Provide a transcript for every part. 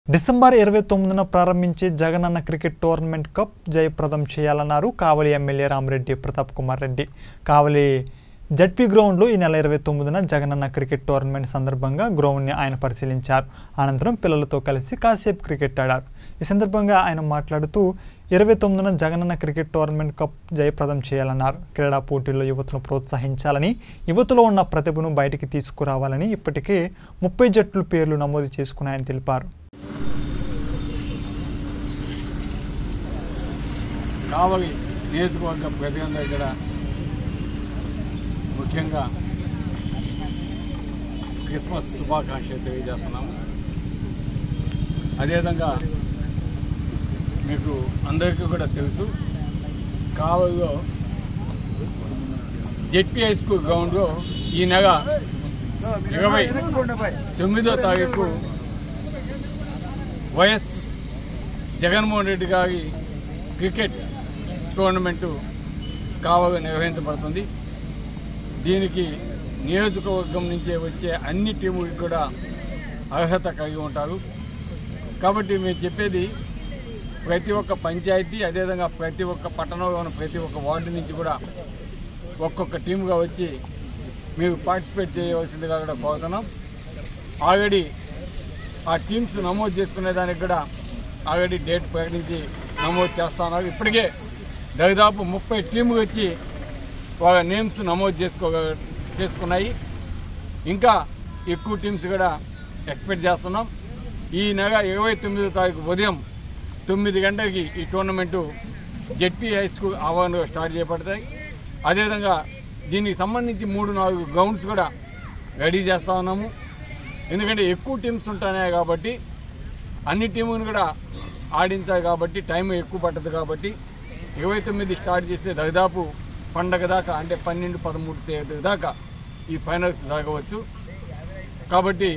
December ఇరవై తొమ్మిదిన ప్రారంభించే జగనన్న క్రికెట్ టోర్నమెంట్ కప్ జయప్రదం చేయాలన్నారు కావలి ఎమ్మెల్యే రామరెడ్డి ప్రతాప్ కుమార్ రెడ్డి కావలి జడ్పీ గ్రౌండ్లో ఈ నెల ఇరవై తొమ్మిదిన జగనన్న క్రికెట్ టోర్నమెంట్ సందర్భంగా గ్రౌండ్ని ఆయన పరిశీలించారు అనంతరం పిల్లలతో కలిసి కాసేపు క్రికెట్ ఆడారు ఈ సందర్భంగా ఆయన మాట్లాడుతూ ఇరవై తొమ్మిదిన జగనన్న క్రికెట్ టోర్నమెంట్ కప్ జయప్రదం చేయాలన్నారు క్రీడా పోటీల్లో యువతను ప్రోత్సహించాలని యువతలో ఉన్న ప్రతిభను బయటికి తీసుకురావాలని ఇప్పటికే ముప్పై జట్లు పేర్లు నమోదు చేసుకున్నాయని తెలిపారు కావలి నియోజకవర్గ ప్రజలందరూ దగ్గర ముఖ్యంగా క్రిస్మస్ శుభాకాంక్షలు తెలియజేస్తున్నాము అదేవిధంగా మీకు అందరికీ కూడా తెలుసు కావలిలో జెడ్పీ హై స్కూల్ గ్రౌండ్లో ఈ నెల ఇరవై తొమ్మిదో తారీఖు వైఎస్ జగన్మోహన్ రెడ్డి గారి క్రికెట్ టోర్నమెంటు కావగా నిర్వహించబడుతుంది దీనికి నియోజకవర్గం నుంచి వచ్చే అన్ని టీములకి కూడా అర్హత కలిగి ఉంటారు కాబట్టి మేము చెప్పేది ప్రతి ఒక్క పంచాయతీ అదేవిధంగా ప్రతి ఒక్క పట్టణంలో ఉన్న ప్రతి ఒక్క వార్డు నుంచి కూడా ఒక్కొక్క టీముగా వచ్చి మీరు పార్టిసిపేట్ చేయవలసిందిగా కూడా కోరుతున్నాం ఆల్రెడీ ఆ టీమ్స్ నమోదు చేసుకునే దానికి కూడా ఆల్రెడీ డేట్ ప్రకటించి నమోదు చేస్తా ఉన్నారు ఇప్పటికే దాదాపు ముప్పై టీములు వచ్చి వాళ్ళ నేమ్స్ నమోదు చేసుకో చేసుకున్నాయి ఇంకా ఎక్కువ టీమ్స్ కూడా ఎక్స్పెక్ట్ చేస్తున్నాం ఈ నెల ఇరవై తొమ్మిదో తారీఖు ఉదయం తొమ్మిది గంటలకి ఈ టోర్నమెంటు జెడ్పీ హై స్కూల్ ఆవరణలో స్టార్ట్ చేయబడతాయి అదేవిధంగా దీనికి సంబంధించి మూడు నాలుగు గ్రౌండ్స్ కూడా రెడీ చేస్తూ ఉన్నాము ఎందుకంటే ఎక్కువ టీమ్స్ ఉంటున్నాయి కాబట్టి అన్ని టీములను కూడా ఆడించాలి కాబట్టి టైం ఎక్కువ పట్టదు కాబట్టి ఇరవై తొమ్మిది స్టార్ట్ చేస్తే దాదాపు పండగ దాకా అంటే పన్నెండు పదమూడు తేదీ దాకా ఈ ఫైనల్స్ సాగవచ్చు కాబట్టి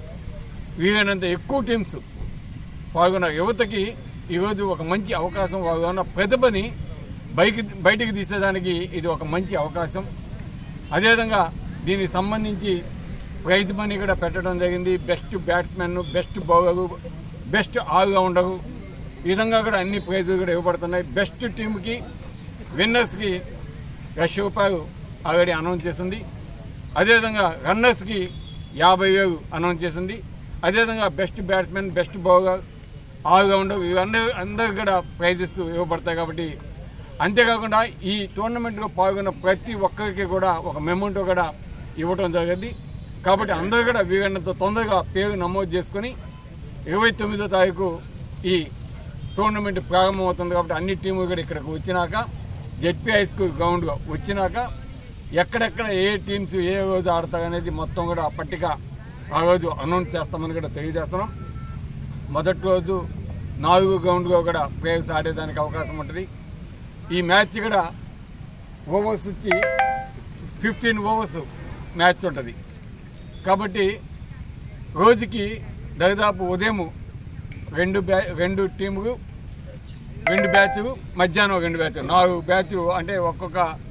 వీలైనంత ఎక్కువ టీమ్స్ పాల్గొన్న యువతకి ఈరోజు ఒక మంచి అవకాశం వాళ్ళు ఉన్న ప్రతిభని బయకి బయటికి తీసేదానికి ఇది ఒక మంచి అవకాశం అదేవిధంగా దీనికి సంబంధించి ప్రైజ్ మనీ కూడా పెట్టడం జరిగింది best batsmen best bowler best all-rounder ఈ విధంగా కూడా అన్ని ప్రైజులు కూడా ఇవ్వబడుతున్నాయి బెస్ట్ టీంకి విన్నర్స్కి లక్ష రూపాయలు ఆల్రెడీ అనౌన్స్ చేసింది అదేవిధంగా రన్నర్స్కి యాభై వేలు అనౌన్స్ చేసింది అదేవిధంగా best batsmen best bowler all-rounder ఇవన్నీ అందరికి కూడా ప్రైజెస్ ఇవ్వబడతాయి కాబట్టి అంతేకాకుండా ఈ టోర్నమెంట్లో పాల్గొన్న ప్రతి ఒక్కరికి కూడా ఒక మెమోంటో కూడా ఇవ్వడం జరిగింది కాబట్టి అందరూ కూడా వీలైనంత తొందరగా పేరు నమోదు చేసుకొని ఇరవై తొమ్మిదో తారీఖు ఈ టోర్నమెంట్ ప్రారంభమవుతుంది కాబట్టి అన్ని టీములు కూడా ఇక్కడికి వచ్చినాక జెడ్పీ హై స్కూల్ గ్రౌండ్లో వచ్చినాక ఎక్కడెక్కడ ఏ టీమ్స్ ఏ రోజు ఆడతారు అనేది మొత్తం కూడా ఆ పట్టిక ఆ రోజు అనౌన్స్ చేస్తామని కూడా తెలియజేస్తున్నాం మొదటి రోజు నాలుగు గ్రౌండ్లో కూడా ప్లేయర్స్ ఆడేదానికి అవకాశం ఉంటుంది ఈ మ్యాచ్ కూడా ఓవర్స్ వచ్చి ఫిఫ్టీన్ ఓవర్స్ మ్యాచ్ ఉంటుంది కాబట్టి రోజుకి దాదాపు ఉదయం రెండు బ్యా రెండు టీములు రెండు బ్యాచ్లు మధ్యాహ్నం రెండు బ్యాచ్ నాలుగు బ్యాచ్ అంటే ఒక్కొక్క